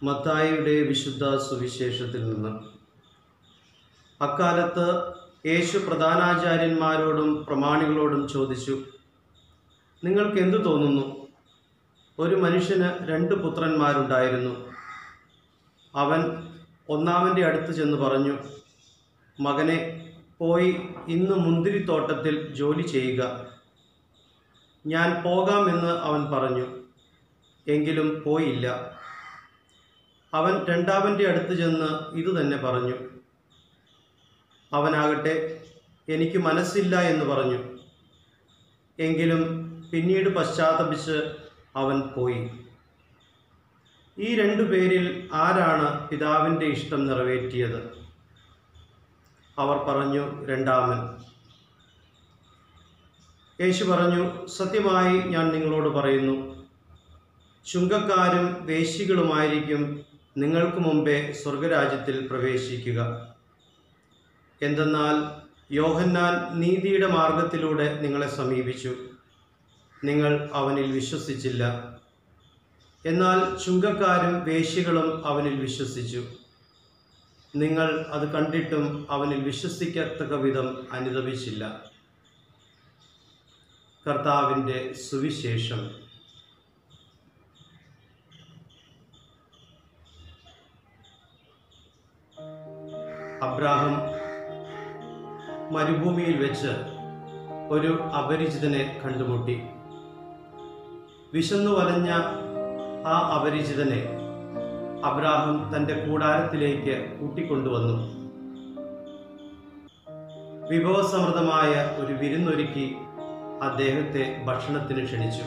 മത്തായിയുടെ വിശുദ്ധ സുവിശേഷത്തിൽ നിന്ന് അക്കാലത്ത് യേശു പ്രധാനാചാര്യന്മാരോടും പ്രമാണികളോടും ചോദിച്ചു നിങ്ങൾക്ക് എന്തു തോന്നുന്നു ഒരു മനുഷ്യന് രണ്ട് പുത്രന്മാരുണ്ടായിരുന്നു അവൻ ഒന്നാമൻ്റെ അടുത്ത് ചെന്ന് പറഞ്ഞു മകനെ പോയി ഇന്ന് മുന്തിരിത്തോട്ടത്തിൽ ജോലി ചെയ്യുക ഞാൻ പോകാമെന്ന് അവൻ പറഞ്ഞു എങ്കിലും പോയില്ല അവൻ രണ്ടാമൻ്റെ അടുത്ത് ചെന്ന് ഇതുതന്നെ പറഞ്ഞു അവനാകട്ടെ എനിക്ക് മനസ്സില്ല എന്ന് പറഞ്ഞു എങ്കിലും പിന്നീട് പശ്ചാത്തപിച്ച് അവൻ പോയി ഈ രണ്ടു പേരിൽ ആരാണ് പിതാവിൻ്റെ ഇഷ്ടം നിറവേറ്റിയത് അവർ പറഞ്ഞു രണ്ടാമൻ യേശു പറഞ്ഞു സത്യമായി ഞാൻ നിങ്ങളോട് പറയുന്നു ചുങ്കക്കാരും വേശികളുമായിരിക്കും നിങ്ങൾക്ക് മുമ്പേ സ്വർഗരാജ്യത്തിൽ പ്രവേശിക്കുക എന്തെന്നാൽ യോഹന്നാൻ നീതിയുടെ മാർഗത്തിലൂടെ നിങ്ങളെ സമീപിച്ചു നിങ്ങൾ അവനിൽ വിശ്വസിച്ചില്ല എന്നാൽ ചുങ്കക്കാരും വേശികളും അവനിൽ വിശ്വസിച്ചു നിങ്ങൾ അത് കണ്ടിട്ടും അവനിൽ വിശ്വസിക്കത്തക്ക വിധം അനുദപിച്ചില്ല കർത്താവിൻ്റെ സുവിശേഷം അബ്രാഹം മരുഭൂമിയിൽ വെച്ച് ഒരു അപരിചിതനെ കണ്ടുമുട്ടി വിശന്നു വലഞ്ഞ ആ അപരിചിതനെ അബ്രാഹം തൻ്റെ കൂടാരത്തിലേക്ക് കൂട്ടിക്കൊണ്ടുവന്നു വിഭവസമൃദ്ധമായ ഒരു വിരുന്നൊരുക്കി അദ്ദേഹത്തെ ഭക്ഷണത്തിന് ക്ഷണിച്ചു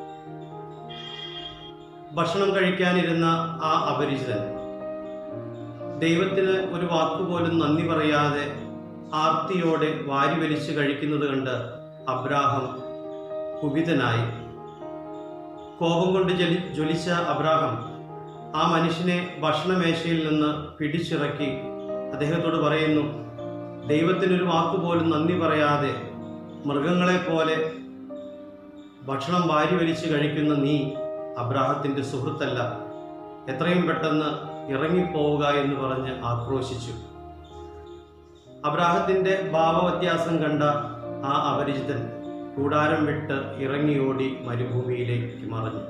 ഭക്ഷണം കഴിക്കാനിരുന്ന ആ അപരിചിതൻ ദൈവത്തിന് ഒരു വാക്കുപോലും നന്ദി പറയാതെ ആർത്തിയോടെ വാരി വലിച്ചു കഴിക്കുന്നത് കണ്ട് അബ്രാഹം കുപിതനായി കോപം കൊണ്ട് ജലി ജ്വലിച്ച അബ്രാഹം ആ മനുഷ്യനെ ഭക്ഷണമേശയിൽ നിന്ന് പിടിച്ചിറക്കി അദ്ദേഹത്തോട് പറയുന്നു ദൈവത്തിനൊരു വാക്കുപോലും നന്ദി പറയാതെ മൃഗങ്ങളെ പോലെ ഭക്ഷണം വാരി വലിച്ച് കഴിക്കുന്ന നീ അബ്രാഹത്തിൻ്റെ സുഹൃത്തല്ല എത്രയും പെട്ടെന്ന് ഇറങ്ങിപ്പോവുക എന്ന് പറഞ്ഞ് ആക്രോശിച്ചു അബ്രാഹത്തിൻ്റെ ഭാവവ്യത്യാസം കണ്ട ആ അപരിചിതൻ കൂടാരം വിട്ട് ഇറങ്ങിയോടി മരുഭൂമിയിലേക്ക് മറഞ്ഞു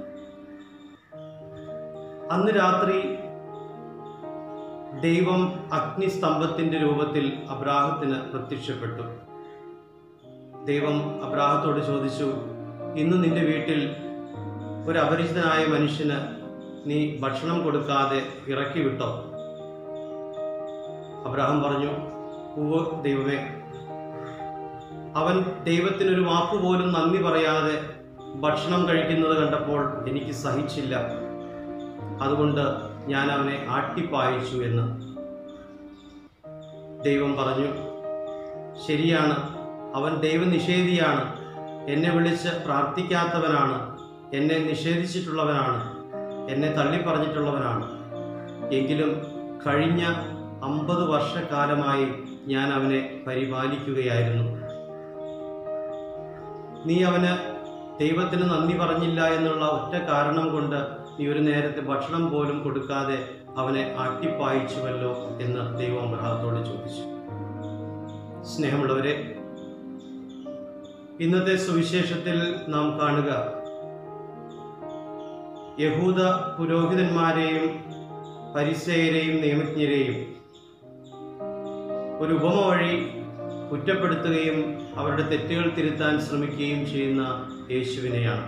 അന്ന് രാത്രി ദൈവം അഗ്നിസ്തംഭത്തിന്റെ രൂപത്തിൽ അബ്രാഹത്തിന് പ്രത്യക്ഷപ്പെട്ടു ദൈവം അബ്രാഹത്തോട് ചോദിച്ചു ഇന്ന് നിന്റെ വീട്ടിൽ ഒരു അപരിചിതനായ മനുഷ്യന് നീ ഭക്ഷണം കൊടുക്കാതെ ഇറക്കി വിട്ടോ അബ്രാഹം പറഞ്ഞു ഉവ്വ് ദൈവമേ അവൻ ദൈവത്തിനൊരു വാക്കുപോലും നന്ദി പറയാതെ ഭക്ഷണം കഴിക്കുന്നത് കണ്ടപ്പോൾ എനിക്ക് സഹിച്ചില്ല അതുകൊണ്ട് ഞാൻ അവനെ ആട്ടിപ്പായിച്ചു എന്ന് ദൈവം പറഞ്ഞു ശരിയാണ് അവൻ ദൈവനിഷേധിയാണ് എന്നെ വിളിച്ച് പ്രാർത്ഥിക്കാത്തവനാണ് എന്നെ നിഷേധിച്ചിട്ടുള്ളവനാണ് എന്നെ തള്ളിപ്പറഞ്ഞിട്ടുള്ളവനാണ് എങ്കിലും കഴിഞ്ഞ അമ്പത് വർഷക്കാലമായി ഞാൻ അവനെ പരിപാലിക്കുകയായിരുന്നു നീ അവന് ദൈവത്തിന് നന്ദി പറഞ്ഞില്ല എന്നുള്ള ഒറ്റ കാരണം കൊണ്ട് നീ ഒരു നേരത്തെ ഭക്ഷണം പോലും കൊടുക്കാതെ അവനെ ആട്ടിപ്പായിച്ചുവല്ലോ എന്ന് ദൈവം അബ്രഹത്തോട് ചോദിച്ചു സ്നേഹമുള്ളവരെ ഇന്നത്തെ സുവിശേഷത്തിൽ നാം കാണുക യഹൂദ പുരോഹിതന്മാരെയും പരിസയരെയും നിയമജ്ഞരെയും ഒരു ഉപമ വഴി കുറ്റപ്പെടുത്തുകയും അവരുടെ തെറ്റുകൾ തിരുത്താൻ ശ്രമിക്കുകയും ചെയ്യുന്ന യേശുവിനെയാണ്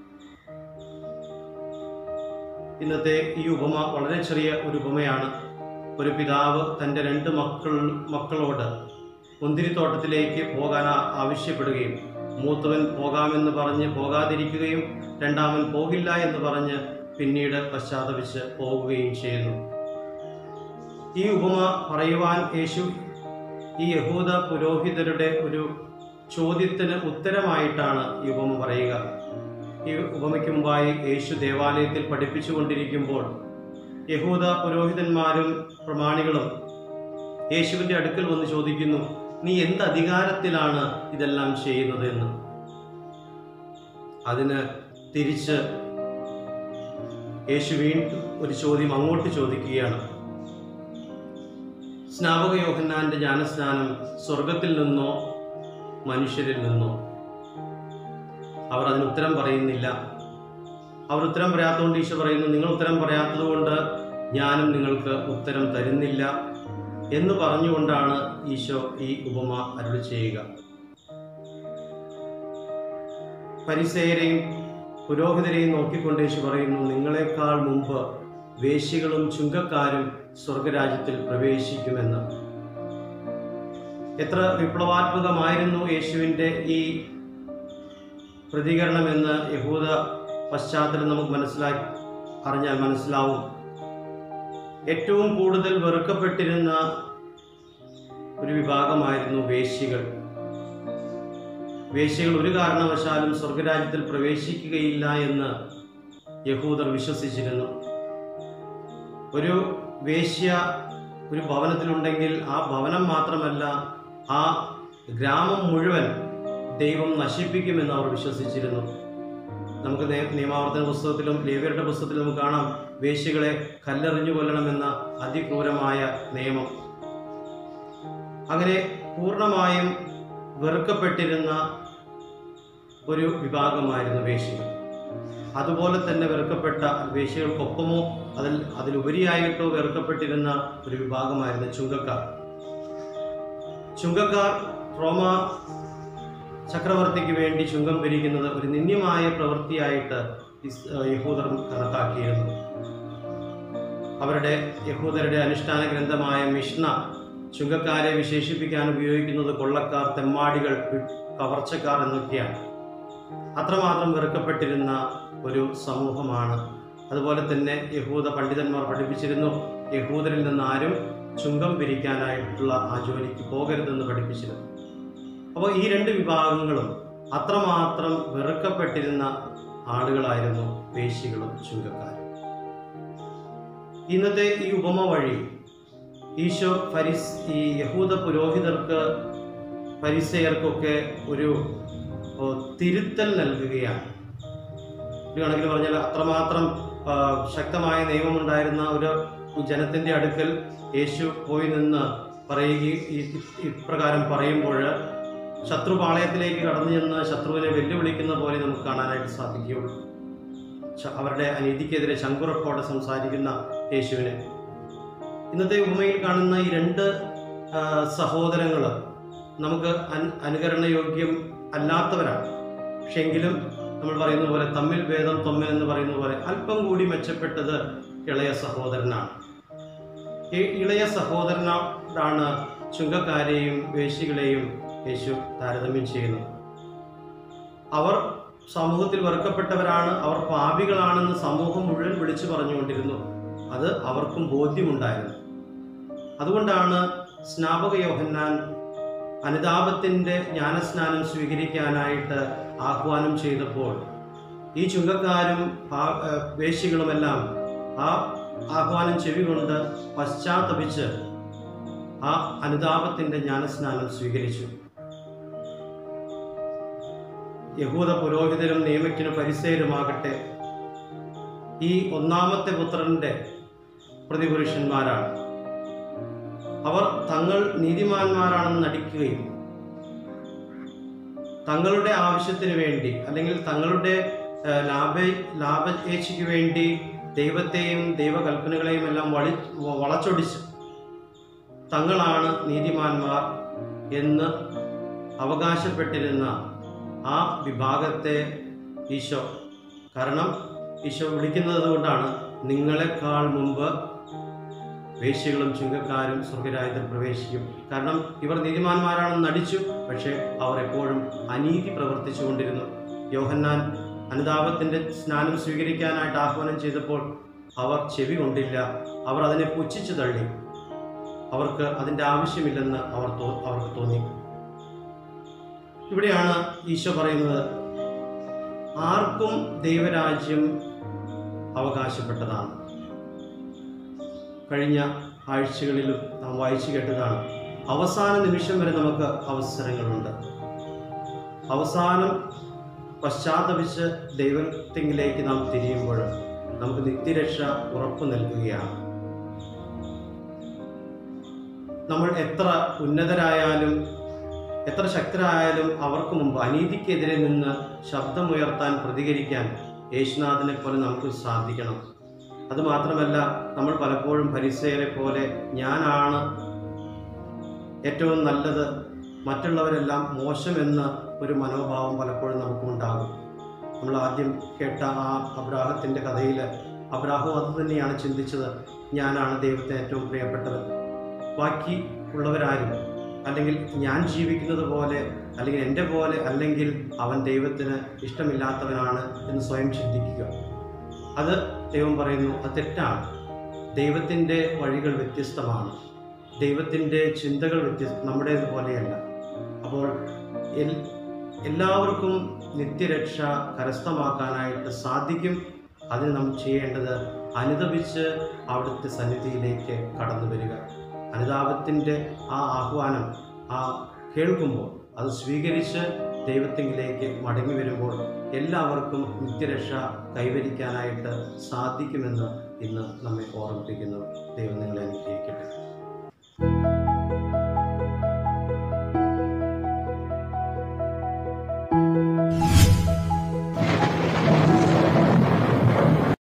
ഇന്നത്തെ ഈ ഉപമ വളരെ ചെറിയ ഒരു ഉപമയാണ് ഒരു പിതാവ് തൻ്റെ രണ്ട് മക്കൾ മക്കളോട് മുന്തിരിത്തോട്ടത്തിലേക്ക് പോകാൻ ആ- ആവശ്യപ്പെടുകയും മൂത്തവൻ പോകാമെന്ന് പറഞ്ഞ് പോകാതിരിക്കുകയും രണ്ടാമൻ പോകില്ല എന്ന് പറഞ്ഞ് പിന്നീട് പശ്ചാത്തപിച്ച് പോകുകയും ചെയ്യുന്നു ഈ ഉപമ പറയുവാൻ യേശു ഈ യഹൂദ പുരോഹിതരുടെ ഒരു ചോദ്യത്തിന് ഉത്തരമായിട്ടാണ് ഈ ഉപമ പറയുക ഈ ഉപമയ്ക്ക് മുമ്പായി യേശു ദേവാലയത്തിൽ പഠിപ്പിച്ചുകൊണ്ടിരിക്കുമ്പോൾ യഹൂദ പുരോഹിതന്മാരും പ്രമാണികളും യേശുവിൻ്റെ അടുക്കൽ വന്ന് ചോദിക്കുന്നു നീ എന്ത് അധികാരത്തിലാണ് ഇതെല്ലാം ചെയ്യുന്നത് എന്ന് അതിന് തിരിച്ച് യേശു വീണ്ടും ഒരു ചോദ്യം അങ്ങോട്ട് ചോദിക്കുകയാണ് സ്നാപക യോഹന്നാന്റെ ജ്ഞാനസ്നാനം സ്വർഗത്തിൽ നിന്നോ മനുഷ്യരിൽ നിന്നോ അവർ അതിന് ഉത്തരം പറയുന്നില്ല അവർ ഉത്തരം പറയാത്തതുകൊണ്ട് ഈശോ പറയുന്നു നിങ്ങൾ ഉത്തരം പറയാത്തത് കൊണ്ട് ഞാനും നിങ്ങൾക്ക് ഉത്തരം തരുന്നില്ല എന്ന് പറഞ്ഞുകൊണ്ടാണ് ഈശോ ഈ ഉപമ അരുളി ചെയ്യുക പരിസയരെയും പുരോഹിതരെയും നോക്കിക്കൊണ്ട് യേശു പറയുന്നു നിങ്ങളെക്കാൾ മുമ്പ് വേശികളും ചുങ്കക്കാരും സ്വർഗരാജ്യത്തിൽ പ്രവേശിക്കുമെന്ന് എത്ര വിപ്ലവാത്മകമായിരുന്നു യേശുവിൻ്റെ ഈ പ്രതികരണമെന്ന് യഹൂദ പശ്ചാത്തലം നമുക്ക് മനസ്സിലാക്കി അറിഞ്ഞാൽ മനസ്സിലാവും ഏറ്റവും കൂടുതൽ വെറുക്കപ്പെട്ടിരുന്ന ഒരു വിഭാഗമായിരുന്നു വേശ്യകൾ വേശ്യകൾ ഒരു കാരണവശാലും സ്വർഗരാജ്യത്തിൽ പ്രവേശിക്കുകയില്ല എന്ന് യഹൂദർ വിശ്വസിച്ചിരുന്നു ഒരു വേശ്യ ഒരു ഭവനത്തിലുണ്ടെങ്കിൽ ആ ഭവനം മാത്രമല്ല ആ ഗ്രാമം മുഴുവൻ ദൈവം നശിപ്പിക്കുമെന്ന് അവർ വിശ്വസിച്ചിരുന്നു നമുക്ക് നേ- നിയമാവർത്തന പുസ്തകത്തിലും ലേവ്യരുടെ പുസ്തകത്തിലും നമുക്ക് കാണാം വേശ്യകളെ കല്ലെറിഞ്ഞു കൊല്ലണമെന്ന അതിക്രൂരമായ നിയമം അങ്ങനെ പൂർണ്ണമായും വെറുക്കപ്പെട്ടിരുന്ന ഒരു വിഭാഗമായിരുന്നു വേശ്യകൾ അതുപോലെ തന്നെ വെറുക്കപ്പെട്ട വേശ്യകൾക്കൊപ്പമോ അതിൽ അതിലുപരിയായിട്ടോ വെറുക്കപ്പെട്ടിരുന്ന ഒരു വിഭാഗമായിരുന്നു ചുങ്കക്കാർ ചുങ്കക്കാർ റോമ ചക്രവർത്തിക്ക് വേണ്ടി ചുങ്കം പിരിക്കുന്നത് ഒരു നിന്ദ്യമായ പ്രവൃത്തിയായിട്ട് ഇസ്- ഏഹ് യഹൂദർ കണക്കാക്കിയിരുന്നു അവരുടെ യഹൂദരുടെ അനുഷ്ഠാന ഗ്രന്ഥമായ മിഷ്ന ചുങ്കക്കാരെ വിശേഷിപ്പിക്കാൻ ഉപയോഗിക്കുന്നത് കൊള്ളക്കാർ തെമ്മാടികൾ പി- കവർച്ചക്കാർ എന്നൊക്കെയാണ് അത്രമാത്രം വെറുക്കപ്പെട്ടിരുന്ന ഒരു സമൂഹമാണ് അതുപോലെ തന്നെ യഹൂദ പണ്ഡിതന്മാർ പഠിപ്പിച്ചിരുന്നു യഹൂദരിൽ നിന്ന് ആരും ചുങ്കം പിരിക്കാനായിട്ടുള്ള ആ ജോലിക്ക് പോകരുതെന്ന് പഠിപ്പിച്ചിരുന്നു അപ്പോൾ ഈ രണ്ട് വിഭാഗങ്ങളും അത്രമാത്രം വെറുക്കപ്പെട്ടിരുന്ന ആളുകളായിരുന്നു വേശികളും ചുങ്കക്കാരും ഇന്നത്തെ ഈ ഉപമ വഴി ഈശോ ഫരിസ് ഈ യഹൂദ പുരോഹിതർക്ക് പരിസയർക്കൊക്കെ ഒരു ഓ, തിരുത്തൽ നൽകുകയാണ് ഒരു കണക്കിന് പറഞ്ഞാൽ അത്രമാത്രം ആ, ശക്തമായ നിയമമുണ്ടായിരുന്ന ഒരു ജനത്തിന്റെ അടുക്കൽ യേശു പോയി നിന്ന് പറയുകയും ഈ- ഈ- ഇപ്രകാരം പറയുമ്പോൾ ശത്രുപാളയത്തിലേക്ക് കടന്നു ചെന്ന് ശത്രുവിനെ വെല്ലുവിളിക്കുന്ന പോലെ നമുക്ക് കാണാനായിട്ട് സാധിക്കുകയുള്ളൂ ശ- അവരുടെ അനീതിക്കെതിരെ ശങ്കുറപ്പോടെ സംസാരിക്കുന്ന യേശുവിനെ ഇന്നത്തെ ഉപമയിൽ കാണുന്ന ഈ രണ്ട് സഹോദരങ്ങൾ നമുക്ക് അൻ- അനുകരണയോഗ്യം അല്ലാത്തവരാണ് പക്ഷെ എങ്കിലും നമ്മൾ പറയുന്ന പോലെ തമ്മിൽ ഭേദം തൊമ്മൻ എന്ന് പറയുന്ന പോലെ അല്പം കൂടി മെച്ചപ്പെട്ടത് ഇളയ സഹോദരനാണ് ഈ ഇളയ സഹോദരനാണ് ചുങ്കക്കാരെയും വേശികളെയും യേശു താരതമ്യം ചെയ്യുന്നത് അവർ സമൂഹത്തിൽ വെറുക്കപ്പെട്ടവരാണ് അവർ പാപികളാണെന്ന് സമൂഹം മുഴുവൻ വിളിച്ചു പറഞ്ഞുകൊണ്ടിരുന്നു അത് അവർക്കും ബോധ്യമുണ്ടായിരുന്നു അതുകൊണ്ടാണ് സ്നാപക യോഹന്നാൻ അനുതാപത്തിന്റെ ജ്ഞാനസ്നാനം സ്വീകരിക്കാനായിട്ട് ആഹ്വാനം ചെയ്തപ്പോൾ ഈ ചുങ്കക്കാരും പാ- ഏഹ് വേശ്യകളുമെല്ലാം ആ ആഹ്വാനം ചെവികൊണ്ട് പശ്ചാത്തപിച്ച് ആ അനുതാപത്തിന്റെ ജ്ഞാനസ്നാനം സ്വീകരിച്ചു യഹൂദ പുരോഹിതരും നിയമജ്ഞനും പരിസയരുമാകട്ടെ ഈ ഒന്നാമത്തെ പുത്രന്റെ പ്രതിപുരുഷന്മാരാണ് അവർ തങ്ങൾ നീതിമാന്മാരാണെന്ന് നടിക്കുകയും തങ്ങളുടെ ആവശ്യത്തിന് വേണ്ടി അല്ലെങ്കിൽ തങ്ങളുടെ ഏഹ്, ലാഭ ലാഭേച്ഛയ്ക്ക് വേണ്ടി ദൈവത്തെയും ദൈവകൽപ്പനകളെയും എല്ലാം വളി വളച്ചൊടിച്ച് തങ്ങളാണ് നീതിമാന്മാർ എന്ന് അവകാശപ്പെട്ടിരുന്ന ആ വിഭാഗത്തെ ഈശോ കാരണം ഈശോ വിളിക്കുന്നത് കൊണ്ടാണ് നിങ്ങളെക്കാൾ മുമ്പ് വേശ്യകളും ചുങ്കക്കാരും സ്വർഗരാജ്യത്തിൽ പ്രവേശിക്കും കാരണം ഇവർ നീതിമാന്മാരാണെന്ന് നടിച്ചു പക്ഷേ അവർ എപ്പോഴും അനീതി പ്രവർത്തിച്ചു കൊണ്ടിരുന്നു യോഹന്നാൻ അനുതാപത്തിന്റെ സ്നാനം സ്വീകരിക്കാനായിട്ട് ആഹ്വാനം ചെയ്തപ്പോൾ അവർ ചെവി കൊണ്ടില്ല അവർ അതിനെ പുച്ഛിച്ചു തള്ളി അവർക്ക് അതിൻ്റെ ആവശ്യമില്ലെന്ന് അവർ തോ- അവർക്ക് തോന്നി ഇവിടെയാണ് ഈശോ പറയുന്നത് ആർക്കും ദൈവരാജ്യം അവകാശപ്പെട്ടതാണ് കഴിഞ്ഞ ആഴ്ചകളിലും നാം വായിച്ചു കേട്ടതാണ് അവസാന നിമിഷം വരെ നമുക്ക് അവസരങ്ങളുണ്ട് അവസാനം പശ്ചാത്തപിച്ച് ദൈവത്തിങ്കിലേക്ക് നാം തിരിയുമ്പോൾ നമുക്ക് നിത്യരക്ഷ ഉറപ്പു നൽകുകയാണ് നമ്മൾ എത്ര ഉന്നതരായാലും എത്ര ശക്തരായാലും അവർക്ക് മുമ്പ് അനീതിക്കെതിരെ നിന്ന് ശബ്ദമുയർത്താൻ പ്രതികരിക്കാൻ യേശുനാഥനെ പോലെ നമുക്ക് സാധിക്കണം അതുമാത്രമല്ല നമ്മൾ പലപ്പോഴും പരിസയരെ പോലെ ഞാനാണ് ഏറ്റവും നല്ലത് മറ്റുള്ളവരെല്ലാം മോശമെന്ന ഒരു മനോഭാവം പലപ്പോഴും നമുക്കുണ്ടാകും നമ്മൾ ആദ്യം കേട്ട ആ അബ്രാഹത്തിൻ്റെ കഥയിൽ അബ്രാഹം അത് തന്നെയാണ് ചിന്തിച്ചത് ഞാനാണ് ദൈവത്തിന് ഏറ്റവും പ്രിയപ്പെട്ടത് ബാക്കി ഉള്ളവരാരും അല്ലെങ്കിൽ ഞാൻ ജീവിക്കുന്നത് പോലെ അല്ലെങ്കിൽ എൻ്റെ പോലെ അല്ലെങ്കിൽ അവൻ ദൈവത്തിന് ഇഷ്ടമില്ലാത്തവനാണ് എന്ന് സ്വയം ചിന്തിക്കുക അത് ദൈവം പറയുന്നു അത് തെറ്റാണ് ദൈവത്തിൻ്റെ വഴികൾ വ്യത്യസ്തമാണ് ദൈവത്തിൻ്റെ ചിന്തകൾ വ്യത്യസ്ത നമ്മുടേതുപോലെയല്ല അപ്പോൾ എൽ- എല്ലാവർക്കും നിത്യരക്ഷ കരസ്ഥമാക്കാനായിട്ട് സാധിക്കും അതിന് നാം ചെയ്യേണ്ടത് അനുദപിച്ച് അവിടുത്തെ സന്നിധിയിലേക്ക് കടന്നു വരിക അനുതാപത്തിൻ്റെ ആ ആഹ്വാനം ആ കേൾക്കുമ്പോൾ അത് സ്വീകരിച്ച് ദൈവത്തിങ്കിലേക്ക് മടങ്ങി വരുമ്പോൾ എല്ലാവർക്കും നിത്യരക്ഷ കൈവരിക്കാനായിട്ട് സാധിക്കുമെന്ന് ഇന്ന് നമ്മെ ഓർമ്മിപ്പിക്കുന്നു ദൈവം നിങ്ങളെ അനുഗ്രഹിക്കട്ടെ